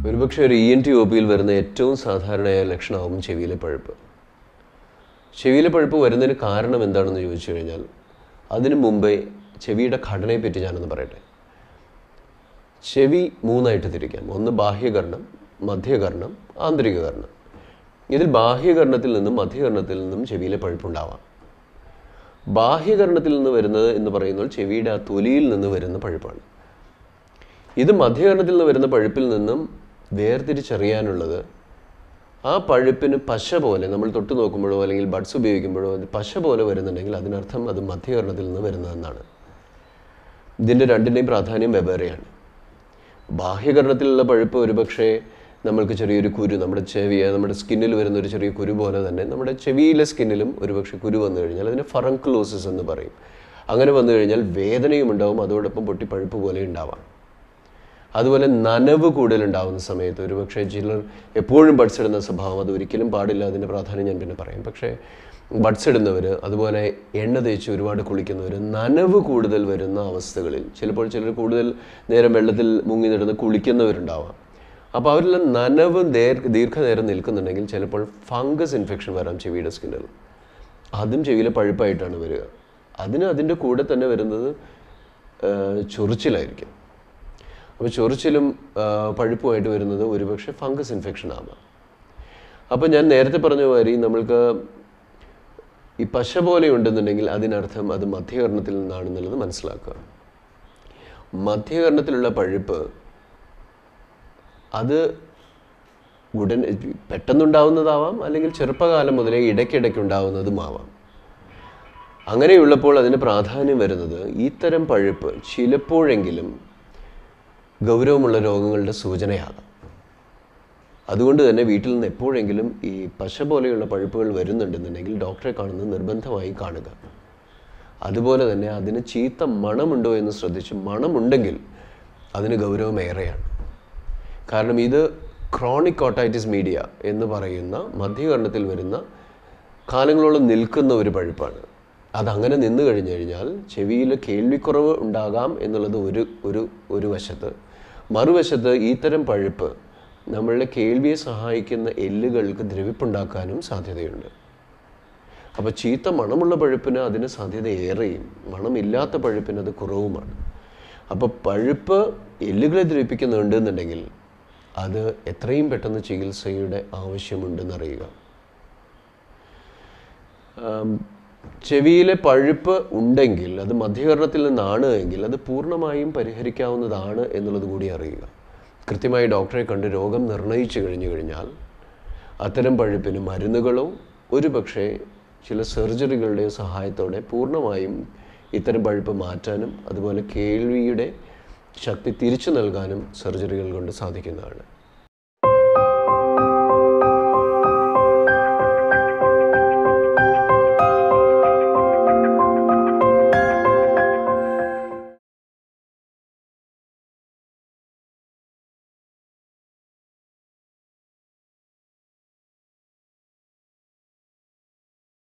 ഒരുപക്ഷെ ഒരു E N T O പിയിൽ വരുന്ന ഏറ്റവും സാധാരണയായ ലക്ഷണമാവും ചെവിയിലെ പഴുപ്പ് ചെവിയിലെ പഴുപ്പ് വരുന്നതിന് കാരണം എന്താണെന്ന് ചോദിച്ചു കഴിഞ്ഞാൽ അതിനു മുമ്പേ ചെവിയുടെ ഘടനയെപ്പറ്റി ഞാനൊന്ന് പറയട്ടെ ചെവി മൂന്നായിട്ട് തിരിക്കാം ഒന്ന് ബാഹ്യകർണം മധ്യകർണം ആന്തരിക കർണം ഇതിൽ ബാഹ്യകർണത്തിൽ നിന്നും മധ്യകർണത്തിൽ നിന്നും ചെവിയിലെ പഴുപ്പുണ്ടാവാം ബാഹ്യകർണത്തിൽ നിന്ന് വരുന്നത് എന്ന് പറയുന്നത് ചെവിയുടെ ആ തൊലിയിൽ നിന്ന് വരുന്ന പഴുപ്പാണ് ഇത് മധ്യകർണത്തിൽ നിന്ന് വരുന്ന പഴുപ്പിൽ നിന്നും വേർതിരിച്ചറിയാനുള്ളത് ആ പഴുപ്പിന് പശ പോലെ നമ്മൾ തൊട്ട് നോക്കുമ്പോഴോ അല്ലെങ്കിൽ ബഡ്സ് ഉപയോഗിക്കുമ്പോഴോ അത് പശ പോലെ വരുന്നുണ്ടെങ്കിൽ അതിനർത്ഥം അത് മധ്യകർണത്തിൽ നിന്ന് വരുന്നതെന്നാണ് ഇതിൻ്റെ രണ്ടിൻ്റെയും പ്രാധാന്യം വെവ്വേറെയാണ് ബാഹ്യകർണത്തിലുള്ള പഴുപ്പ് ഒരുപക്ഷെ നമ്മൾക്ക് ചെറിയൊരു കുരു നമ്മുടെ ചെവി നമ്മുടെ സ്കിന്നിൽ വരുന്ന ഒരു ചെറിയ കുരു പോലെ തന്നെ നമ്മുടെ ചെവിയിലെ സ്കിന്നിലും ഒരുപക്ഷെ കുരു വന്നു കഴിഞ്ഞാൽ അതിന് ഫറങ്ക്ലോസിസ് എന്ന് പറയും അങ്ങനെ വന്നു കഴിഞ്ഞാൽ വേദനയും ഉണ്ടാവും അതോടൊപ്പം പൊട്ടി പഴുപ്പ് പോലെ ഉണ്ടാവാം അതുപോലെ നനവ് കൂടുതലുണ്ടാവുന്ന സമയത്ത് ഒരുപക്ഷെ ചിലർ എപ്പോഴും ബഡ്സ് ഇടുന്ന സ്വഭാവം അത് ഒരിക്കലും പാടില്ല അതിൻ്റെ പ്രാധാന്യം ഞാൻ പിന്നെ പറയും പക്ഷേ ബഡ്സ് ഇടുന്നവർ അതുപോലെ എണ്ണ തേച്ച് ഒരുപാട് കുളിക്കുന്നവർ നനവ് കൂടുതൽ വരുന്ന അവസ്ഥകളിൽ ചിലപ്പോൾ ചിലർ കൂടുതൽ നേരം വെള്ളത്തിൽ മുങ്ങി നടന്ന് കുളിക്കുന്നവരുണ്ടാവാം അപ്പോൾ അവരെല്ലാം നനവ് ദീർ ദീർഘനേരം നിൽക്കുന്നുണ്ടെങ്കിൽ ചിലപ്പോൾ ഫംഗസ് ഇൻഫെക്ഷൻ വരാം ചെവിയുടെ സ്കിന്നിൽ അതും ചെവിയിലെ പഴുപ്പായിട്ടാണ് വരിക അതിന് അതിൻ്റെ കൂടെ തന്നെ വരുന്നത് ആ, ചൊറിച്ചിലായിരിക്കും അപ്പോൾ ചൊറിച്ചിലും ആ, പഴുപ്പുമായിട്ട് വരുന്നത് ഒരുപക്ഷെ ഫംഗസ് ഇൻഫെക്ഷൻ ആവാം അപ്പോൾ ഞാൻ നേരത്തെ പറഞ്ഞ മാതിരി നമ്മൾക്ക് ഈ പശ പോലെ ഉണ്ടെന്നുണ്ടെങ്കിൽ അതിനർത്ഥം അത് മധ്യകർണത്തിൽ നിന്നാണെന്നുള്ളത് മനസ്സിലാക്കുക മധ്യകർണത്തിലുള്ള പഴുപ്പ് അത് ഉടൻ പെട്ടെന്നുണ്ടാവുന്നതാവാം അല്ലെങ്കിൽ ചെറുപ്പകാലം മുതലേ ഇടയ്ക്കിടയ്ക്ക് ഉണ്ടാവുന്നതുമാവാം അങ്ങനെയുള്ളപ്പോൾ അതിന് പ്രാധാന്യം വരുന്നത് ഇത്തരം പഴുപ്പ് ചിലപ്പോഴെങ്കിലും ഗൗരവമുള്ള രോഗങ്ങളുടെ സൂചനയാകാം അതുകൊണ്ട് തന്നെ വീട്ടിൽ നിന്ന് എപ്പോഴെങ്കിലും ഈ പശ പോലെയുള്ള പഴുപ്പുകൾ വരുന്നുണ്ടെന്നുണ്ടെങ്കിൽ ഡോക്ടറെ കാണുന്നത് നിർബന്ധമായി കാണുക അതുപോലെ തന്നെ അതിന് ചീത്ത മണമുണ്ടോ എന്ന് ശ്രദ്ധിച്ച് മണമുണ്ടെങ്കിൽ അതിന് ഗൗരവമേറെയാണ് കാരണം ഇത് ക്രോണിക് ഓട്ടൈറ്റിസ് മീഡിയ എന്ന് പറയുന്ന മധ്യകർണത്തിൽ വരുന്ന കാലങ്ങളോളം നിൽക്കുന്ന ഒരു പഴുപ്പാണ് അതങ്ങനെ നിന്ന് കഴിഞ്ഞു കഴിഞ്ഞാൽ ചെവിയിൽ കേൾവിക്കുറവ് ഉണ്ടാകാം എന്നുള്ളത് ഒരു ഒരു ഒരു വശത്ത് മറുവശത്ത് ഇത്തരം പഴുപ്പ് നമ്മളുടെ കേൾവിയെ സഹായിക്കുന്ന എല്ലുകൾക്ക് ദ്രവിപ്പുണ്ടാക്കാനും സാധ്യതയുണ്ട് അപ്പോൾ ചീത്ത മണമുള്ള പഴുപ്പിന് അതിന് സാധ്യത ഏറെയും മണമില്ലാത്ത പഴുപ്പിന് അത് കുറവുമാണ് അപ്പോൾ പഴുപ്പ് എല്ലുകളെ ദ്രവിപ്പിക്കുന്നുണ്ട് എന്നുണ്ടെങ്കിൽ അത് എത്രയും പെട്ടെന്ന് ചികിത്സയുടെ ആവശ്യമുണ്ടെന്നറിയുക ആം, ചെവിയിലെ പഴുപ്പ് ഉണ്ടെങ്കിൽ അത് മധ്യകർണത്തിൽ നിന്നാണ് എങ്കിൽ അത് പൂർണ്ണമായും പരിഹരിക്കാവുന്നതാണ് എന്നുള്ളത് കൂടി അറിയുക കൃത്യമായി ഡോക്ടറെ കണ്ട് രോഗം നിർണയിച്ചു കഴിഞ്ഞു കഴിഞ്ഞാൽ അത്തരം പഴുപ്പിന് മരുന്നുകളോ ഒരു പക്ഷേ ചില സർജറികളുടെയോ സഹായത്തോടെ പൂർണ്ണമായും ഇത്തരം പഴുപ്പ് മാറ്റാനും അതുപോലെ കേൾവിയുടെ ശക്തി തിരിച്ചു നൽകാനും സർജറികൾ കൊണ്ട് സാധിക്കുന്നതാണ്